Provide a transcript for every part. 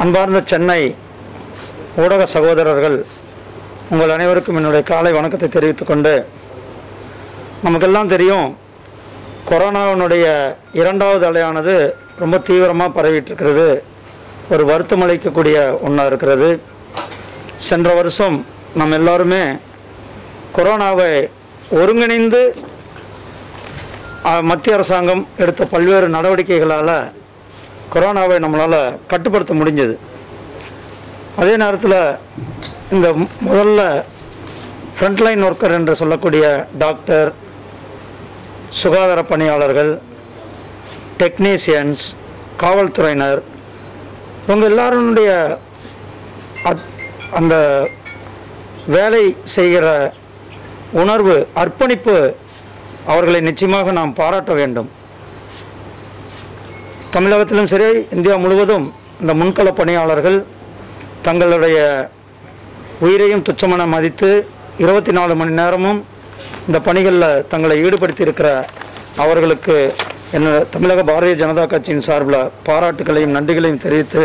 அன்பார்ந்த சென்னை ஊடக சகோதரர்கள் உங்கள் அனைவருக்கும் என்னுடைய காலை வணக்கத்தை தெரிவித்துக் கொண்டு நமக்கெல்லாம் தெரியும் கொரோனாவினுடைய இரண்டாவது அலையானது ரொம்ப தீவிரமாக பரவிட்டு இருக்கிறது ஒரு வருத்தம் அளிக்கக்கூடிய ஒன்றா இருக்கிறது சென்ற வருஷம் நம்ம எல்லாருமே கொரோனாவை ஒருங்கிணைந்து அ, மத்திய அரசாங்கம் எடுத்த பல்வேறு நடவடிக்கைகளால் கொரோனாவை நம்மளால் கட்டுப்படுத்த முடிஞ்சது அதே நேரத்தில் இந்த மு- முதல்ல ஃப்ரண்ட்லைன் ஒர்க்கர் என்று சொல்லக்கூடிய டாக்டர் சுகாதார பணியாளர்கள் டெக்னீசியன்ஸ் காவல்துறையினர் இவங்க எல்லாருடைய அத்- அந்த வேலை செய்கிற உணர்வு அர்ப்பணிப்பு அவர்களை நிச்சயமாக நாம் பாராட்ட வேண்டும் தமிழகத்திலும் சரி இந்தியா முழுவதும் இந்த முன்கள பணியாளர்கள் தங்களுடைய உயிரையும் துச்சமென மதித்து இருபத்தி நாலு மணி நேரமும் இந்த பணிகளில் தங்களை ஈடுபடுத்தி இருக்கிற அவர்களுக்கு என்ன தமிழக பாரதிய ஜனதா கட்சியின் சார்பில் பாராட்டுகளையும் நன்றிகளையும் தெரிவித்து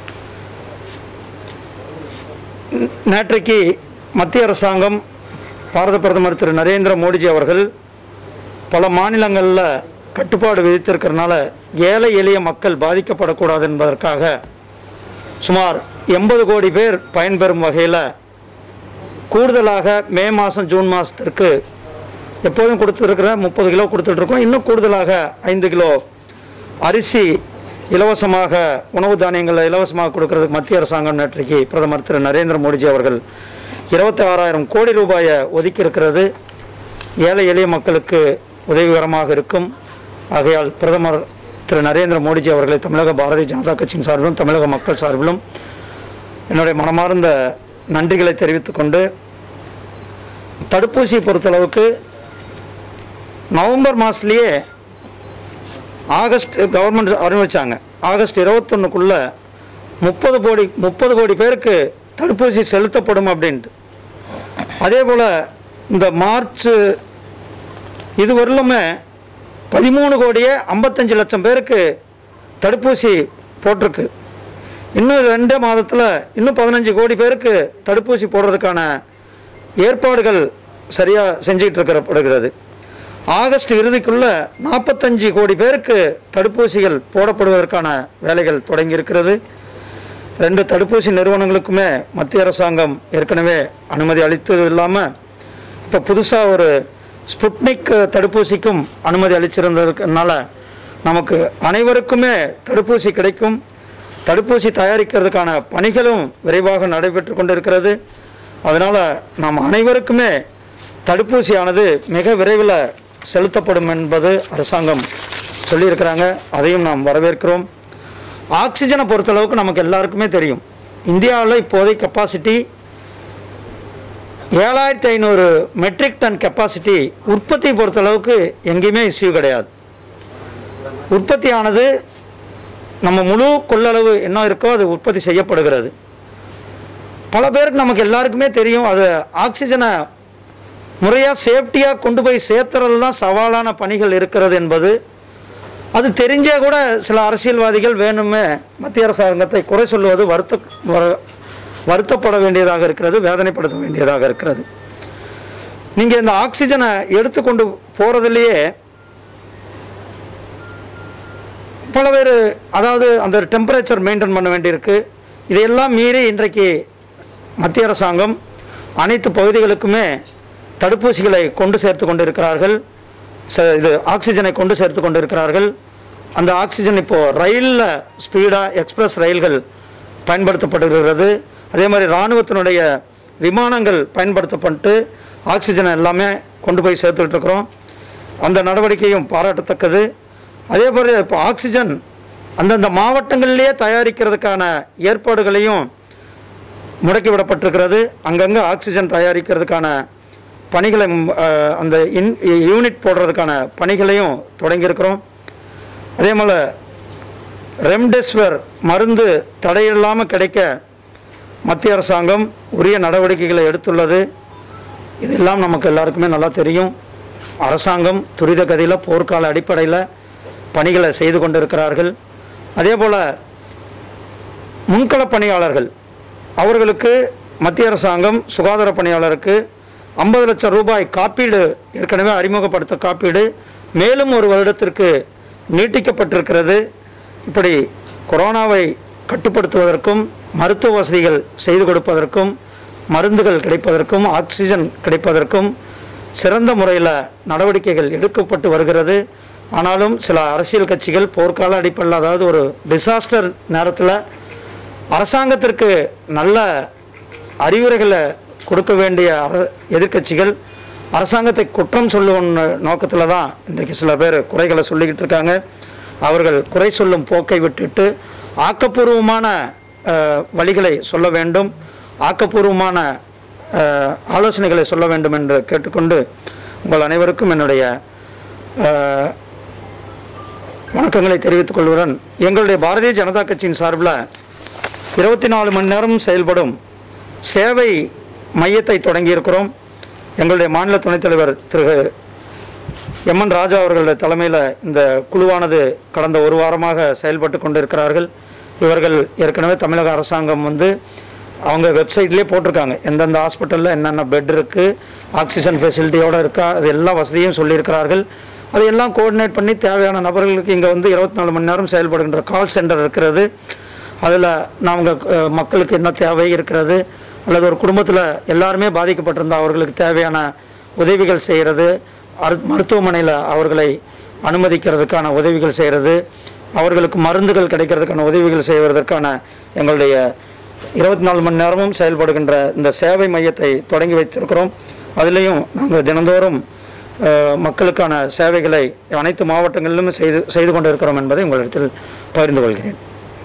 ந- நேற்றைக்கு மத்திய அரசாங்கம் பாரத பிரதமர் திரு நரேந்திர மோடிஜி அவர்கள் பல மாநிலங்களில் கட்டுப்பாடு விதித்திருக்கிறனால ஏழை எளிய மக்கள் பாதிக்கப்படக்கூடாது என்பதற்காக சுமார் எண்பது கோடி பேர் பயன்பெறும் வகையில் கூடுதலாக மே மாதம் ஜூன் மாதத்திற்கு எப்போதும் கொடுத்துருக்கிற முப்பது கிலோ கொடுத்துட்ருக்கோம் இன்னும் கூடுதலாக ஐந்து கிலோ அரிசி இலவசமாக உணவு தானியங்களை இலவசமாக கொடுக்கறதுக்கு மத்திய அரசாங்கம் நேற்றைக்கு பிரதமர் திரு நரேந்திர மோடிஜி அவர்கள் இருபத்தி ஆறாயிரம் கோடி ரூபாயை ஒதுக்கி இருக்கிறது ஏழை எளிய மக்களுக்கு உதவிகரமாக இருக்கும் ஆகையால் பிரதமர் திரு நரேந்திர மோடிஜி அவர்களை தமிழக பாரதிய ஜனதா கட்சியின் சார்பிலும் தமிழக மக்கள் சார்பிலும் என்னுடைய மனமார்ந்த நன்றிகளை தெரிவித்துக் கொண்டு தடுப்பூசி பொறுத்தளவுக்கு நவம்பர் மாதத்துலேயே ஆகஸ்ட் கவர்மெண்ட் அறிவிச்சாங்க ஆகஸ்ட் இருபத்தொன்னுக்குள்ள முப்பது கோடி முப்பது கோடி பேருக்கு தடுப்பூசி செலுத்தப்படும் அப்படின்ட்டு அதே போல் இந்த மார்ச் இதுவரையிலுமே பதிமூணு கோடியே ஐம்பத்தஞ்சு லட்சம் பேருக்கு தடுப்பூசி போட்டிருக்கு இன்னும் ரெண்டே மாதத்தில் இன்னும் பதினஞ்சு கோடி பேருக்கு தடுப்பூசி போடுறதுக்கான ஏற்பாடுகள் சரியாக செஞ்சுக்கிட்டு இருக்கப்படுகிறது ஆகஸ்ட் இறுதிக்குள்ள நாற்பத்தஞ்சு கோடி பேருக்கு தடுப்பூசிகள் போடப்படுவதற்கான வேலைகள் தொடங்கி இருக்கிறது ரெண்டு தடுப்பூசி நிறுவனங்களுக்குமே மத்திய அரசாங்கம் ஏற்கனவே அனுமதி அளித்தது இல்லாமல் இப்போ புதுசாக ஒரு ஸ்புட்னிக் தடுப்பூசிக்கும் அனுமதி அளிச்சிருந்ததுனால நமக்கு அனைவருக்குமே தடுப்பூசி கிடைக்கும் தடுப்பூசி தயாரிக்கிறதுக்கான பணிகளும் விரைவாக நடைபெற்று கொண்டிருக்கிறது அதனால் நாம் அனைவருக்குமே தடுப்பூசியானது மிக விரைவில் செலுத்தப்படும் என்பது அரசாங்கம் சொல்லியிருக்கிறாங்க அதையும் நாம் வரவேற்கிறோம் ஆக்சிஜனை பொறுத்தளவுக்கு நமக்கு எல்லாருக்குமே தெரியும் இந்தியாவில் இப்போதைக்கு கெப்பாசிட்டி ஏழாயிரத்தி ஐநூறு மெட்ரிக் டன் கெப்பாசிட்டி உற்பத்தி பொறுத்தளவுக்கு எங்கேயுமே இஷ்யூ கிடையாது உற்பத்தியானது நம்ம முழு கொள்ளளவு என்ன இருக்கோ அது உற்பத்தி செய்யப்படுகிறது பல பேருக்கு நமக்கு எல்லாருக்குமே தெரியும் அது ஆக்சிஜனை முறையாக சேஃப்டியாக கொண்டு போய் சேர்த்துறது தான் சவாலான பணிகள் இருக்கிறது என்பது அது தெரிஞ்சே கூட சில அரசியல்வாதிகள் வேணுமே மத்திய அரசாங்கத்தை குறை சொல்வது வருத்த வரு- வருத்தப்பட வேண்டியதாக இருக்கிறது வேதனைப்படுத்த வேண்டியதாக இருக்கிறது நீங்கள் இந்த ஆக்சிஜனை எடுத்துக்கொண்டு போகிறதுலையே பல பேர் அதாவது அந்த டெம்பரேச்சர் மெயின்டைன் பண்ண வேண்டியிருக்கு இதையெல்லாம் மீறி இன்றைக்கு மத்திய அரசாங்கம் அனைத்து பகுதிகளுக்குமே தடுப்பூசிகளை கொண்டு சேர்த்து கொண்டிருக்கிறார்கள் ச- இது ஆக்சிஜனை கொண்டு சேர்த்து கொண்டிருக்கிறார்கள் அந்த ஆக்சிஜன் இப்போது ரயிலில் ஸ்பீடாக எக்ஸ்பிரஸ் ரயில்கள் பயன்படுத்தப்படுகிறது அதே மாதிரி இராணுவத்தினுடைய விமானங்கள் பயன்படுத்தப்பட்டு ஆக்சிஜனை எல்லாமே கொண்டு போய் சேர்த்துக்கிட்டு இருக்கிறோம் அந்த நடவடிக்கையும் பாராட்டத்தக்கது அதே போல் இப்போ ஆக்சிஜன் அந்தந்த மாவட்டங்களிலேயே தயாரிக்கிறதுக்கான ஏற்பாடுகளையும் முடக்கிவிடப்பட்டிருக்கிறது அங்கங்கே ஆக்சிஜன் தயாரிக்கிறதுக்கான பணிகளை ம், அஹ், அந்த இன் யூனிட் போடுறதுக்கான பணிகளையும் தொடங்கியிருக்கிறோம் அதே போல் ரெம்டெசிவிர் மருந்து தடையில்லாமல் கிடைக்க மத்திய அரசாங்கம் உரிய நடவடிக்கைகளை எடுத்துள்ளது இதெல்லாம் நமக்கு எல்லாருக்குமே நல்லா தெரியும் அரசாங்கம் துரித கதியில் போர்க்கால அடிப்படையில் பணிகளை செய்து கொண்டிருக்கிறார்கள் அதே போல் முன்களப் பணியாளர்கள் அவர்களுக்கு மத்திய அரசாங்கம் சுகாதார பணியாளருக்கு ஐம்பது லட்சம் ரூபாய் காப்பீடு ஏற்கனவே அறிமுகப்படுத்த காப்பீடு மேலும் ஒரு வருடத்திற்கு நீட்டிக்கப்பட்டிருக்கிறது இப்படி கொரோனாவை கட்டுப்படுத்துவதற்கும் மருத்துவ வசதிகள் செய்து கொடுப்பதற்கும் மருந்துகள் கிடைப்பதற்கும் ஆக்சிஜன் கிடைப்பதற்கும் சிறந்த முறையில் நடவடிக்கைகள் எடுக்கப்பட்டு வருகிறது ஆனாலும் சில அரசியல் கட்சிகள் போர்க்கால அடிப்படையில் அதாவது ஒரு டிசாஸ்டர் நேரத்தில் அரசாங்கத்திற்கு நல்ல அறிவுரைகளை கொடுக்க வேண்டிய அர- எதிர்க்கட்சிகள் அரசாங்கத்தை குற்றம் சொல்லும் நோக்கத்தில் தான் இன்றைக்கு சில பேர் குறைகளை சொல்லிக்கிட்டு இருக்காங்க அவர்கள் குறை சொல்லும் போக்கை விட்டுட்டு ஆக்கப்பூர்வமான அஹ், வழிகளை சொல்ல வேண்டும் ஆக்கப்பூர்வமான அஹ், ஆலோசனைகளை சொல்ல வேண்டும் என்று கேட்டுக்கொண்டு உங்கள் அனைவருக்கும் என்னுடைய அஹ், வணக்கங்களை தெரிவித்துக் கொள்வதுடன் எங்களுடைய பாரதிய ஜனதா கட்சியின் சார்பில் இருபத்தி நாலு மணி நேரம் செயல்படும் சேவை மையத்தை தொடங்கியிருக்கிறோம் எங்களுடைய மாநில துணைத் தலைவர் திரு எம்என் ராஜா அவர்களுடைய தலைமையில் இந்த குழுவானது கடந்த ஒரு வாரமாக செயல்பட்டு கொண்டிருக்கிறார்கள் இவர்கள் ஏற்கனவே தமிழக அரசாங்கம் வந்து அவங்க வெப்சைட்லேயே போட்டிருக்காங்க எந்தெந்த ஹாஸ்பிட்டலில் என்னென்ன பெட் இருக்குது ஆக்சிஜன் ஃபெசிலிட்டியோடு இருக்கா அது எல்லா வசதியும் சொல்லியிருக்கிறார்கள் அதையெல்லாம் கோஆர்டினேட் பண்ணி தேவையான நபர்களுக்கு இங்கே வந்து இருபத்தி நாலு மணி நேரம் செயல்படுகின்ற கால் சென்டர் இருக்கிறது அதில் நாங்கள் மக்களுக்கு என்ன தேவை இருக்கிறது அல்லது ஒரு குடும்பத்தில் எல்லாருமே பாதிக்கப்பட்டிருந்தால் அவர்களுக்கு தேவையான உதவிகள் செய்கிறது அரு மருத்துவமனையில் அவர்களை அனுமதிக்கிறதுக்கான உதவிகள் செய்கிறது அவர்களுக்கு மருந்துகள் கிடைக்கிறதுக்கான உதவிகள் செய்வதற்கான எங்களுடைய இருபத்தி நாலு மணி நேரமும் செயல்படுகின்ற இந்த சேவை மையத்தை தொடங்கி வைத்திருக்கிறோம் அதுலேயும் நாங்கள் தினந்தோறும் அஹ், மக்களுக்கான சேவைகளை அனைத்து மாவட்டங்களிலும் செய்து செய்து கொண்டிருக்கிறோம் என்பதை உங்களிடத்தில் பகிர்ந்து கொள்கிறேன்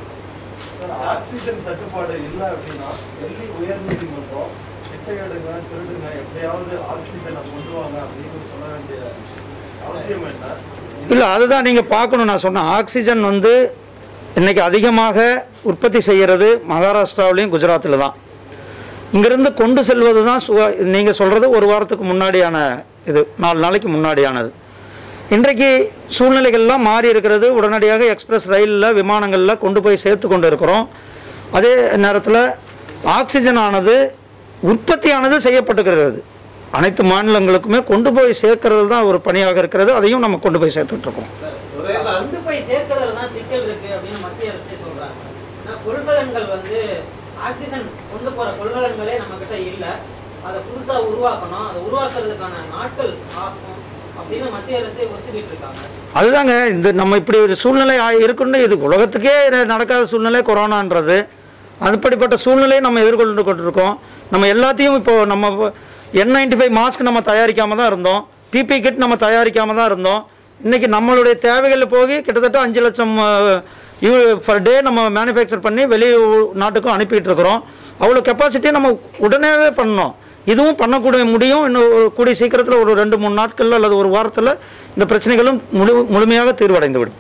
சார் ஆக்சிஜன் தட்டுப்பாடு இல்லை அப்படின்னா டெல்லி உயர்நீதிமன்றம் பிச்சையாடுங்க திருடுங்க எப்படியாவது ஆக்சிஜனை கொண்டு வாங்க அப்படின்னு சொல்ல வேண்டிய அவசியம் என்ன இல்லை அதுதான் நீங்கள் பார்க்கணும் நான் சொன்னேன் ஆக்சிஜன் வந்து இன்னைக்கு அதிகமாக உற்பத்தி செய்கிறது மகாராஷ்டிராவிலையும் குஜராத்தில் தான் இங்கிருந்து கொண்டு செல்வது தான் சுகா நீங்கள் சொல்கிறது ஒரு வாரத்துக்கு முன்னாடியான இது நாலு நாளைக்கு முன்னாடியானது இன்றைக்கு சூழ்நிலைகள்லாம் மாறி இருக்கிறது உடனடியாக எக்ஸ்பிரஸ் ரயிலில் விமானங்களில் கொண்டு போய் சேர்த்து கொண்டு இருக்கிறோம் அதே நேரத்தில் ஆக்சிஜன் ஆனது உற்பத்தியானது செய்யப்பட்டுகிறது அனைத்து மாநிலங்களுக்குமே கொண்டு போய் சேர்க்கறது தான் ஒரு பணியாக இருக்கிறது அதையும் நம்ம கொண்டு போய் சேர்த்துட்ருக்கோம் கொண்டு போய் சேர்க்கறதுல தான் சிக்கல் இருக்கு அப்படின்னு மத்திய அரசே சொல்றாங்க ஆனா கொள்கலன்கள் வந்து ஆக்சிஜன் கொண்டு போற கொள்கலன்களே நம்ம கிட்ட இல்ல அதை புதுசா உருவாக்கணும் அதை உருவாக்குறதுக்கான நாட்கள் ஆகும் அப்படின்னு மத்திய அரசே ஒத்துக்கிட்டு இருக்காங்க அதுதாங்க இந்த நம்ம இப்படி ஒரு சூழ்நிலை ஆ- இருக்குன்னு இது உலகத்துக்கே ந- நடக்காத சூழ்நிலை கொரோனான்றது அதுபடிப்பட்ட சூழ்நிலையை நம்ம எதிர்கொண்டு கொண்டிருக்கோம் நம்ம எல்லாத்தையும் இப்போ நம்ம என் நைன்டி ஃபைவ் மாஸ்க் நம்ம தயாரிக்காம தான் இருந்தோம் பிபி கிட் நம்ம தயாரிக்காம தான் இருந்தோம் இன்றைக்கி நம்மளுடைய தேவைகளில் போய் கிட்டத்தட்ட அஞ்சு லட்சம் பர் டே நம்ம மேனுஃபேக்சர் பண்ணி வெளி ஊ- நாட்டுக்கும் அனுப்பிட்டு இருக்கிறோம் அவ்வளோ கெப்பாசிட்டியை நம்ம உடனேவே பண்ணோம் இதுவும் பண்ணக்கூடிய முடியும் இன்னும் ஒரு கூடிய சீக்கிரத்தில் ஒரு ரெண்டு மூணு நாட்களில் அல்லது ஒரு வாரத்தில் இந்த பிரச்சனைகளும் முழு முழுமையாக தீர்வடைந்து விடும்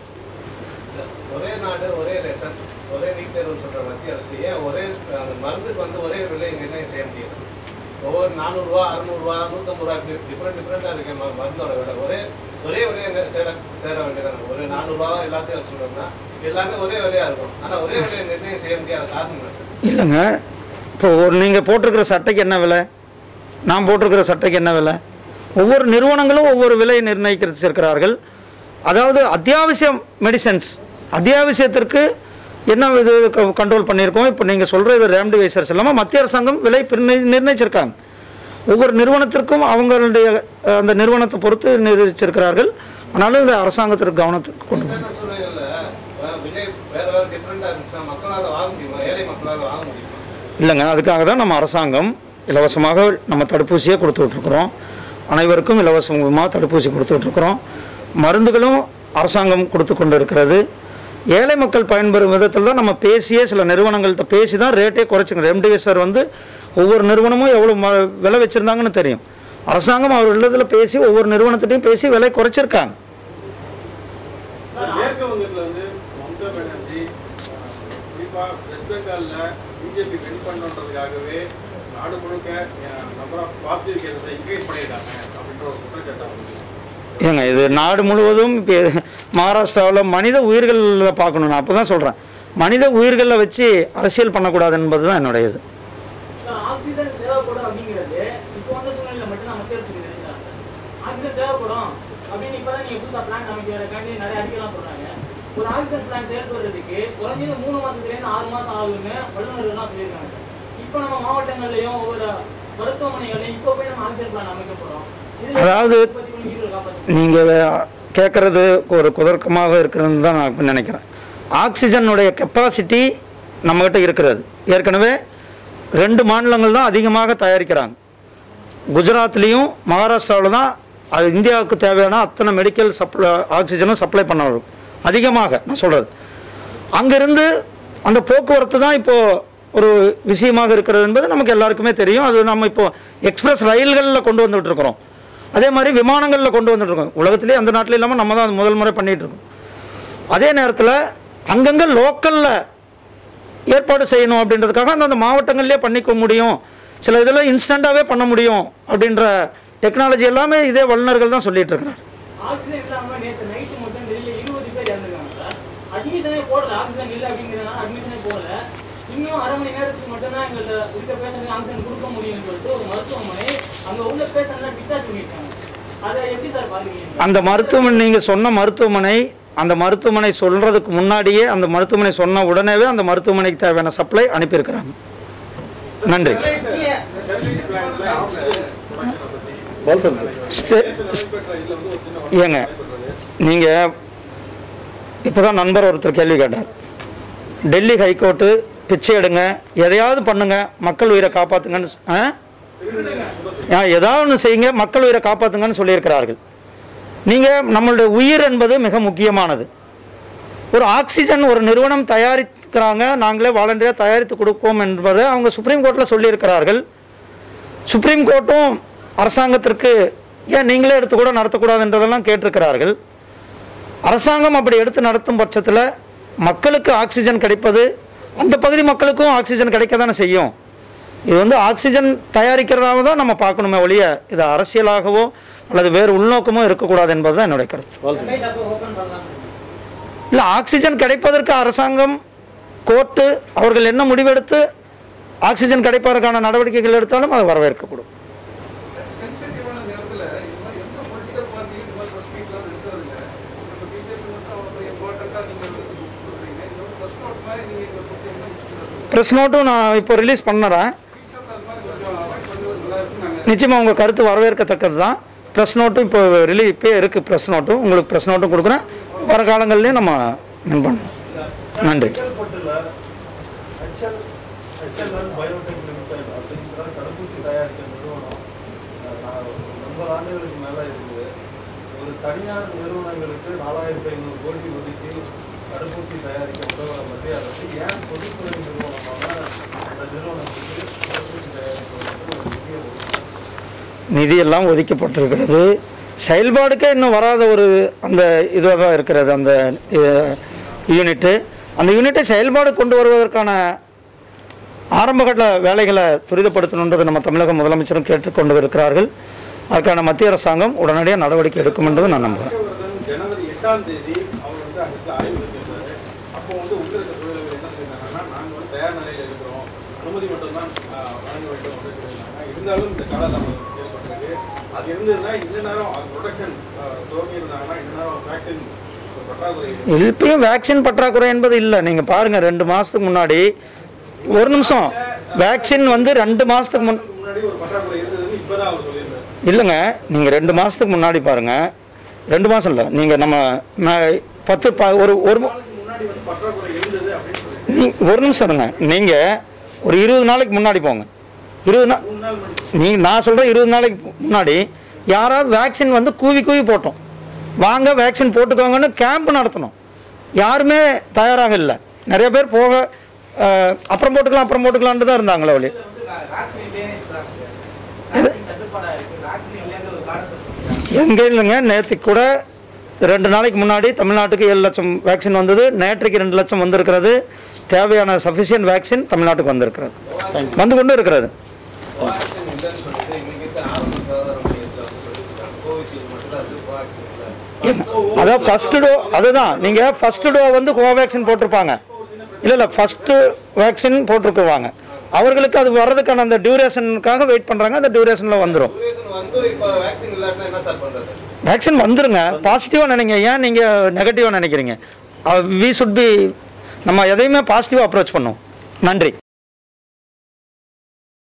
ஒரே நாடு ஒரே ரேஷன் ஒரே நீட் தேர்வுன்னு சொல்ற மத்திய அரசு ஏன் ஒரே அந்த மருந்துக்கு வந்து ஒரே விலை நிர்ணயம் செய்ய முடியாது ஒவ்வொரு நானூறுரூவா அறுநூறுவா நூற்றம்பது ரூபா இப்படி டிஃப்ரெண்ட் டிஃப்ரெண்ட்டாக இருக்கு ம- மருந்தோட விலை ஒரே ஒரே விலையை சேர சேர வேண்டியதான ஒரு நானூறுரூவா எல்லாத்தையும் சொல்றோம்னா எல்லாமே ஒரே விலையா இருக்கும் ஆனால் ஒரே விலையை நிர்ணயம் செய்ய முடியாத காரணம் என்ன? இல்லைங்க இப்போ ஒரு நீங்கள் போட்டிருக்கிற சட்டைக்கு என்ன விலை நான் போட்டிருக்கிற சட்டைக்கு என்ன விலை ஒவ்வொரு நிறுவனங்களும் ஒவ்வொரு விலையை நிர்ணயிச்சிருக்கிறார்கள் அதாவது அத்தியாவசிய மெடிசன்ஸ் அத்தியாவசியத்திற்கு என்ன இது கண்ட்ரோல் பண்ணியிருக்கோம் இப்போ நீங்கள் சொல்கிற இது ரேம்டிவைசர்ஸ் இல்லாமல் மத்திய அரசாங்கம் விலை பிர்ணி- நிர்ணயிச்சிருக்காங்க ஒவ்வொரு நிறுவனத்திற்கும் அவங்களுடைய அஹ், அந்த நிறுவனத்தை பொறுத்து நிர்ணயிச்சிருக்கிறார்கள் ஆனாலும் இது அரசாங்கத்திற்கு கவனத்துக்கு கொண்டு போகணும். இந்த சூழ்நிலையில் அஹ், விலை வேற வேற டிஃப்ரெண்ட்டாக இருந்துச்சுன்னா மக்களால் வாங்க முடியுமா ஏழை மக்களால் வாங்க முடியுமா இல்லைங்க அதுக்காக தான் நம்ம அரசாங்கம் இலவசமாக நம்ம தடுப்பூசியே கொடுத்துட்ருக்குறோம் அனைவருக்கும் இலவசமாக தடுப்பூசி கொடுத்துட்ருக்குறோம் மருந்துகளும் அரசாங்கம் கொடுத்து கொண்டு இருக்கிறது ஏழை மக்கள் பயன்பெறும் விதத்தில் தான் நம்ம பேசியே சில நிறுவனங்கள்கிட்ட பேசி தான் ரேட்டே குறைச்சிங்க ரெம்டிசிவிர் வந்து ஒவ்வொரு நிறுவனமும் எவ்வளோ ம விலை வச்சுருந்தாங்கன்னு தெரியும் அரசாங்கம் அவர்களிடத்தில் பேசி ஒவ்வொரு நிறுவனத்திட்டையும் பேசி விலை குறைச்சிருக்காங்க மேற்கு வங்கத்தில் வந்து மம்தா பானர்ஜி குறிப்பாக வெஸ்ட் பெங்காலில் பிஜேபி வின் பண்ணுன்றதுக்காகவே நாடு முழுக்க நம்பர் ஆஃப் பாசிட்டிவ் கேசஸை இன்க்ரீஸ் பண்ணியிருக்காங்க அப்படின்ற ஒரு குற்றச்சாட்டு வந்து ஏங்க இது நாடு முழுவதும் இப்போ மகாராஷ்டிராவில் மனித உயிர்களில் பார்க்கணும் நான் அப்போ தான் சொல்கிறேன் மனித உயிர்களில் வச்சு அரசியல் பண்ணக்கூடாது என்பது தான் என்னுடைய இது ஆக்சிஜன் தேவைப்படும் அப்படிங்கிறது இப்போ வந்த சூழ்நிலையில மட்டும் நம்ம தேர்ச்சி நினைக்கிறாங்க ஆக்சிஜன் தேவைப்படும் அப்படின்னு இப்பதான் நீங்க புதுசா பிளான் அமைக்கிறதுக்காண்டி நிறைய அறிக்கைலாம் சொல்றாங்க ஒரு ஆக்சிஜன் பிளான் செயல்படுறதுக்கு குறைஞ்சது மூணு மாசத்துல இருந்து ஆறு மாசம் ஆகும்னு வல்லுநர்கள்லாம் சொல்லியிருக்காங்க இப்போ நம்ம மாவட்டங்கள்லயும் ஒவ்வொரு மருத்துவமனைகள்லயும் இப்போ போய் நம்ம ஆக்சிஜன் பிளான் அமைக்க போறோம் இதுல அதாவது முப்பத்தி மூணு உயிர்கள் காப்பாற்ற நீங்கள் கேட்குறது ஒரு குதர்க்கமாக இருக்கிறது தான் நான் இப்ப நினைக்கிறேன் ஆக்சிஜனுடைய கெப்பாசிட்டி நம்மகிட்ட இருக்கிறது ஏற்கனவே ரெண்டு மாநிலங்கள் தான் அதிகமாக தயாரிக்கிறாங்க குஜராத்லேயும் மகாராஷ்டிராவில் தான் அது இந்தியாவுக்கு தேவையான அத்தனை மெடிக்கல் சப்ளை ஆக்சிஜனும் சப்ளை பண்ண வரும் அதிகமாக நான் சொல்கிறது அங்கிருந்து அந்த போக்குவரத்து தான் இப்போது ஒரு விஷயமாக இருக்கிறது என்பது நமக்கு எல்லாருக்குமே தெரியும் அது நம்ம இப்போ எக்ஸ்பிரஸ் ரயில்களில் கொண்டு வந்துட்டு இருக்கிறோம் அதே மாதிரி விமானங்களில் கொண்டு வந்துட்டு இருக்கோம் உலகத்திலே அந்த நாட்டில் இல்லாமல் நம்ம தான் அது முதல் முறை பண்ணிகிட்டு இருக்கோம் அதே நேரத்தில் அங்கங்கே லோக்கலில் ஏற்பாடு செய்யணும் அப்படின்றதுக்காக அந்தந்த மாவட்டங்கள்லேயே பண்ணிக்க முடியும் சில இதெல்லாம் இன்ஸ்டண்ட்டாகவே பண்ண முடியும் அப்படின்ற டெக்னாலஜி எல்லாமே இதே வல்லுநர்கள் தான் சொல்லிட்டு இருக்கிறார் ஆக்சிஜன் இல்லாம நேத்து நைட்டு மட்டும் டெல்லியில இருபது பேர் இறந்துருக்காங்க சார் அட்மிஷனே போடல ஆக்சிஜன் இல்லை அப்படிங்கிறதுனால அட்மிஷனே போடல இன்னும் அரை மணி நேரத்துக்கு மட்டும்தான் எங்கள்ட்ட இருக்க பேஷண்ட்டுக்கு ஆக்சிஜன் கொடுக்க முடியும்னு சொல்லிட்டு ஒரு மருத்துவமனை அங்க உள்ள பேஷண்ட்லாம் டிஸ்சார்ஜ் பண்ணிருக்காங்க அதை எப்படி சார் பாக்குறீங்க அந்த மருத்துவமனை நீங்கள் சொன்ன மருத்துவமனை அந்த மருத்துவமனை சொல்கிறதுக்கு முன்னாடியே அந்த மருத்துவமனை சொன்ன உடனேவே அந்த மருத்துவமனைக்கு தேவையான சப்ளை அனுப்பியிருக்கிறாங்க நன்றி நீங்க ஸ்டே- ஏங்க நீங்கள் இப்போ தான் நண்பர் ஒருத்தர் கேள்வி கேட்டார் டெல்லி ஹைகோர்ட்டு பிச்சை எடுங்க எதையாவது பண்ணுங்க மக்கள் உயிரை காப்பாற்றுங்கன்னு சொ- ஆ ஆ, ஏதாவது ஒன்று செய்யுங்க மக்கள் உயிரை காப்பாற்றுங்கன்னு சொல்லியிருக்கிறார்கள் நீங்கள் நம்மளுடைய உயிர் என்பது மிக முக்கியமானது ஒரு ஆக்சிஜன் ஒரு நிறுவனம் தயாரிக்கிறாங்க நாங்களே வாலண்டியாக தயாரித்து கொடுப்போம் என்பதை அவங்க சுப்ரீம் கோர்ட்டில் சொல்லியிருக்கிறார்கள் சுப்ரீம் கோர்ட்டும் அரசாங்கத்திற்கு ஏன் நீங்களே எடுத்து கூட நடத்தக்கூடாதுன்றதெல்லாம் கேட்டிருக்கிறார்கள் அரசாங்கம் அப்படி எடுத்து நடத்தும் பட்சத்தில் மக்களுக்கு ஆக்சிஜன் கிடைப்பது அந்த பகுதி மக்களுக்கும் ஆக்சிஜன் கிடைக்க தானே செய்யும் இது வந்து ஆக்சிஜன் தயாரிக்கிறதாக தான் நம்ம பார்க்கணுமே ஒழிய இது அரசியலாகவோ அல்லது வேறு உள்நோக்கமோ இருக்கக்கூடாது என்பது தான் என்னுடைய கருத்து சென்னை ஷாப்பை ஓப்பன் பண்ணலாம் இல்லை ஆக்சிஜன் கிடைப்பதற்கு அரசாங்கம் கோர்ட்டு அவர்கள் என்ன முடிவெடுத்து ஆக்சிஜன் கிடைப்பதற்கான நடவடிக்கைகள் எடுத்தாலும் அது வரவேற்கக்கூடும் சென்சிட்டிவான நேரத்தில் இது மாதிரி எந்த பொலிட்டிக்கல் பார்ட்டியும் இது மாதிரி ப்ரெஸ் மீட்லாம் இருக்கிறது இல்லை நம்ம பிஜேபி மட்டும் அவ்வளோ இம்பார்ட்டண்ட்டாக நீங்கள் சொல்கிறீங்க இது வந்து ப்ரெஸ் நோட் மாதிரி நீங்கள் இதை பற்றி என்ன சொல்லுங்கள் ப்ரெஸ் நோட்டும் நான் இப்போ ரிலீஸ் பண்ணுறேன் ஃபியூச்சரில் அது மாதிரி கொஞ்சம் அவாய்ட் பண்ணுறது நல்லா இருக்குன்னு நாங்கள் நிச்சயமாக உங்கள் கருத்து வரவேற்கத்தக்கது தான் ப்ரெஸ் நோட்டும் இப்போ ரிலீஸ் இப்போ இருக்குது ப்ரெஸ் நோட்டும் உங்களுக்கு ப்ரெஸ் நோட்டும் கொடுக்குறேன் வர காலங்கள்லேயும் நம்ம மென் பண்ணோம் நன்றி செங்கல்பட்டுல ஹெச்எல் ஹெச்எல்எல் பயோடெக் லிமிடெட் அப்படிங்கிற தடுப்பூசி தயாரிக்கிற நிறுவனம் அஹ், நான் ஒரு ஒன்பது ஆண்டுகளுக்கு மேல இருக்குது ஒரு தனியார் நிறுவனங்களுக்கு நாலாயிரத்தி ஐநூறு கோடி ஒதுக்கி தடுப்பூசி தயாரிக்க உதவுற மத்திய அரசு ஏன் பொதுத்துறை நிறுவனமான அந்த நிறுவனத்துக்கு தடுப்பூசி தயாரிப்பதற்கு ஒரு நிதியை ஒதுக்கி நிதியெல்லாம் ஒதுக்கப்பட்டிருக்கிறது செயல்பாடுக்கே இன்னும் வராத ஒரு அந்த இதாக தான் இருக்கிறது அந்த யூனிட்டு அந்த யூனிட்டை செயல்பாடு கொண்டு வருவதற்கான ஆரம்பகட்ட வேலைகளை துரிதப்படுத்தணுன்றது நம்ம தமிழக முதலமைச்சரும் கேட்டுக்கொண்டு இருக்கிறார்கள் அதற்கான மத்திய அரசாங்கம் உடனடியாக நடவடிக்கை எடுக்கும் என்பது நான் நம்புகிறேன் ஹர்ஷவர்தன் ஜனவரி எட்டாம் தேதி அவர் வந்து அங்கே ஆய்வு செஞ்சிருந்தாரு அப்போ வந்து உள்ள இருக்க தொழிலாளர்கள் என்ன செய்தாங்கன்னா நாங்கள் வந்து தயார் நிலையில் இருக்கிறோம் அனுமதி மட்டும்தான் ஆஹ், வழங்க வேண்டும் அப்படின்னு சொல்லியிருந்தாங்க இருந்தாலும் இந்த காலதாமதம் ஏற்பட்டிருக்கு அது இருந்ததுன்னா இந்த நேரம் அது ப்ரொடக்ஷன் துவங்கி இருந்தாங்கன்னா இந்த நேரம் வேக்சின் பற்றாக்குறை இப்பயும் வேக்சின் பற்றாக்குறை என்பது இல்லை நீங்கள் பாருங்கள் ரெண்டு மாதத்துக்கு முன்னாடி ஒரு நிமிஷம் வேக்சின் வந்து ரெண்டு மாதத்துக்கு முன் முன்னாடி ஒரு பற்றாக்குறை இருந்ததுன்னு இப்போதான் அவர் சொல்லியிருந்தார் இல்லைங்க நீங்கள் ரெண்டு மாதத்துக்கு முன்னாடி பாருங்கள் ரெண்டு மாதம் இல்லை நீங்கள் நம்ம ம- பத்து ப ஒரு ஒரு மு- நாளுக்கு முன்னாடி வந்து பற்றாக்குறை இருந்தது அப்படின்னு சொல்லி நீ ஒரு நிமிஷம் இருங்க நீங்கள் ஒரு இருபது நாளைக்கு முன்னாடி போங்க இருபது நாள் மூணு நாள் முன்னாடி நீ நான் சொல்கிறேன் இருபது நாளைக்கு முன்னாடி யாராவது வேக்சின் வந்து கூவி கூவி போட்டோம் வாங்க வேக்சின் போட்டுக்கோங்கன்னு கேம்ப் நடத்தணும் யாருமே தயாராக இல்லை நிறைய பேர் போக அஹ், அப்புறம் போட்டுக்கலாம் அப்புறம் போட்டுக்கலான்ட்டு தான் இருந்தாங்களே ஒளி வேக்சின் இல்லையே வேக்சின் தட்டுப்பாடா இருக்கு வேக்சின் இல்லைன்ற ஒரு காரணத்தை சொல்லிக்கிறாங்க எங்கே இல்லைங்க நேற்றுக்கு கூட ரெண்டு நாளைக்கு முன்னாடி தமிழ்நாட்டுக்கு ஏழு லட்சம் வேக்சின் வந்தது நேற்றைக்கு ரெண்டு லட்சம் வந்திருக்கிறது தேவையான சஃபிஷியன்ட் வேக்சின் தமிழ்நாட்டுக்கு வந்திருக்கிறது வந்து கொண்டு இருக்கிறது கோவேக்சின் இல்லைன்னு சொல்லிட்டு இன்னைக்கு ஆரம்ப சுகாதார மையத்தில் வந்து சொல்லியிருக்காங்க கோவிஷீல்டு மட்டும் தான் இருக்கு கோவேக்சின் அதான் ஃபஸ்ட்டு டோ அதுதான் நீங்கள் ஃபஸ்ட்டு டோ வந்து கோவேக்சின் போட்டிருப்பாங்க இல்லை இல்லை ஃபஸ்ட்டு வேக்சின் போட்டிருக்குவாங்க அவர்களுக்கு அது வர்றதுக்கான அந்த டியூரேஷனுக்காக வெயிட் பண்ணுறாங்க அந்த டியூரேஷனில் வந்துடும் டியூரேஷன் வந்து இப்போ வேக்சின் இல்லாட்டினா என்ன சார் பண்றது வேக்சின் வந்துருங்க பாசிட்டிவாக நினைங்க ஏன் நீங்கள் நெகட்டிவாக நினைக்கிறீங்க வி சுட் பி நம்ம எதையுமே பாசிட்டிவாக அப்ரோச் பண்ணோம் நன்றி